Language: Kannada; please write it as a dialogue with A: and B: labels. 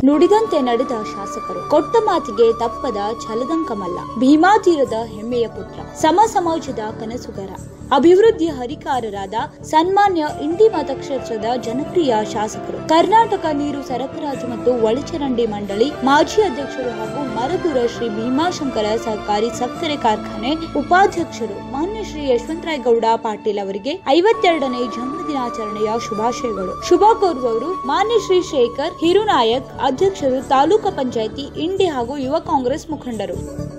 A: ನುಡಿದಂತೆ ನಡೆದ ಶಾಸಕರು ಕೊಟ್ಟ ಮಾತಿಗೆ ತಪ್ಪದ ಛಲದಂಕಮಲ್ಲ ಭೀಮಾ ತೀರದ ಹೆಮ್ಮೆಯ ಪುತ್ರ ಸಮ ಸಮಾಜದ ಕನಸುಗಾರ ಅಭಿವೃದ್ಧಿ ಹರಿಕಾರರಾದ ಸನ್ಮಾನ್ಯ ಇಂಡಿ ಮತಕ್ಷೇತ್ರದ ಜನಪ್ರಿಯ ಶಾಸಕರು ಕರ್ನಾಟಕ ನೀರು ಸರಬರಾಜು ಮತ್ತು ಒಳಚರಂಡಿ ಮಂಡಳಿ ಮಾಜಿ ಅಧ್ಯಕ್ಷರು ಹಾಗೂ ಮರದೂರ ಶ್ರೀ ಭೀಮಾಶಂಕರ ಸಹಕಾರಿ ಸಕ್ಕರೆ ಕಾರ್ಖಾನೆ ಉಪಾಧ್ಯಕ್ಷರು ಮಾನ್ಯ ಶ್ರೀ ಯಶವಂತರಾಯ ಗೌಡ ಪಾಟೀಲ್ ಅವರಿಗೆ ಐವತ್ತೆರಡನೇ ಜನ್ಮದಿನಾಚರಣೆಯ ಶುಭಾಶಯಗಳು ಶುಭ ಕೋರುವವರು ಮಾನ್ಯ ಶ್ರೀ ಶೇಖರ್ ಹಿರುನಾಯಕ್ ಅಧ್ಯಕ್ಷರು ತಾಲೂಕು ಪಂಚಾಯಿತಿ ಇಂಡಿ ಹಾಗೂ ಯುವ ಕಾಂಗ್ರೆಸ್ ಮುಖಂಡರು